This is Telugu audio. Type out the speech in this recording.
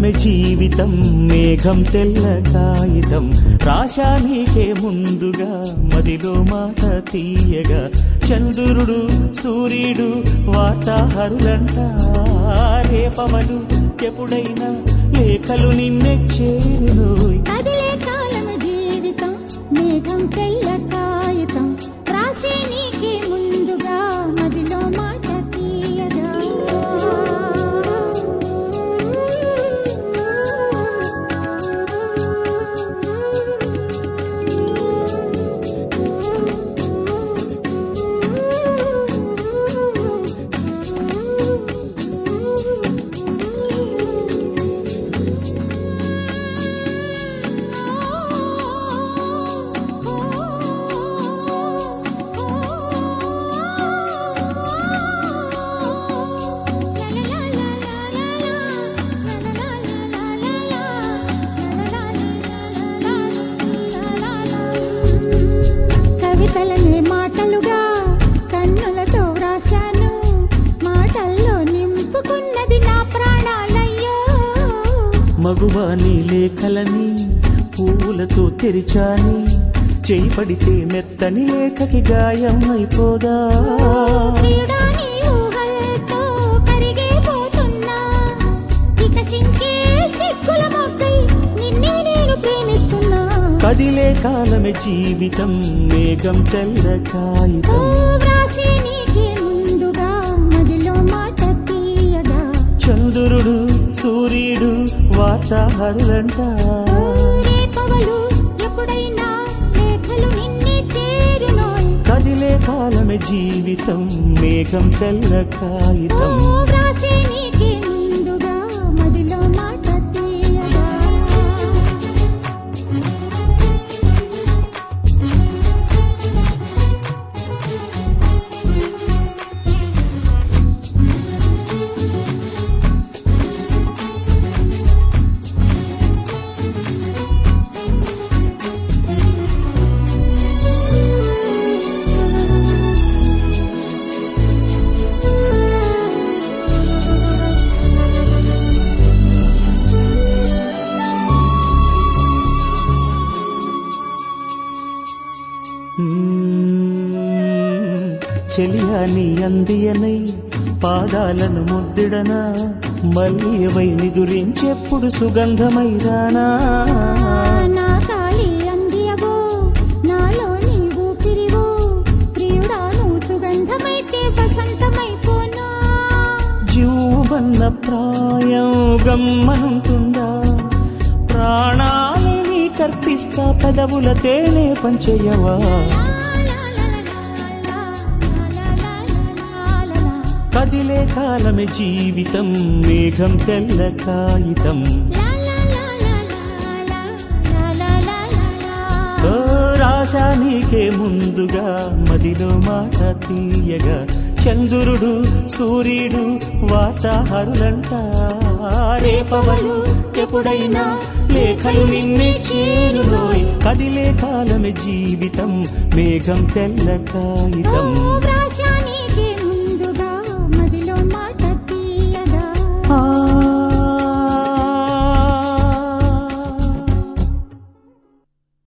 కాలమే జీవితం మేఘం తెల్ల కాగితం రాశా నీకే ముందుగా మదిలో మాట తీయగా చంద్రుడు సూర్యుడు వార్తాహరులంట రేపవలు ఎప్పుడైనా లేఖలు నిన్నే చేరునోయ్ కదిలే కాలమే జీవితం మేఘం తెల్ల కాగితం రాసే నీకే ముందుగా మదిలో మాట తీయగా కవితలనే మాటలుగా కన్నులతో వ్రాశాను మాటల్లో నింపుకున్నది నా ప్రాణాలయ్యో మగువాని లేఖలని పువ్వులతో తెరిచాని చేయి పడితే మెత్తని లేఖకి గాయం అయిపోదా ప్రియుడా నీ ఊహలతో కరిగిపోతున్నా వికసించే సిగ్గుల మొగ్గై నిన్నే నేను ప్రేమిస్తున్నా కదిలే కాలమే జీవితం మేఘం తెల్ల ఓ కాగితం వ్రాసే నీకే ముందుగా మదిలో మాట తీయగా చంద్రుడు సూర్యుడు వార్తాహరులంట ఓ రేపవలు ఎప్పుడైనా లేఖలు నిన్నే చేరునోయ్ కదిలే కాలమే జీవితం మేఘం తెల్ల ఓ కాగితం వ్రాసే నీకే ముందుగా మదిలో మాట తీయగా మ్మ్. చెలియాని అందియనై పాదాలను ముద్దిడనా మల్లియవై నిదురించెప్పుడు సుగంధమై రానా నా కాళీ అందియవో నాలో నీ ఊపిరివో ప్రియుడా నువ్వు సుగంధమైతే వసంతమైపోనా జీవన్న ప్రాయం గమ్మనుంటుందా ప్రాణాలని కర్పిస్తా పెదవుల తేనె పంచయ్యవా కదిలే కాలమే జీవితం మేఘం తెల్ల కాగితం ఓ రాశా నీకే ముందుగా మదిలో మాట తీయగా చంద్రుడు సూర్యుడు వార్తాహరులంట రేపవలు ఎప్పుడైనా లేఖలు నిన్నే చేరులోయ్ కదిలే కాలమే జీవితం మేఘం తెల్ల కాగితం వ్రాసా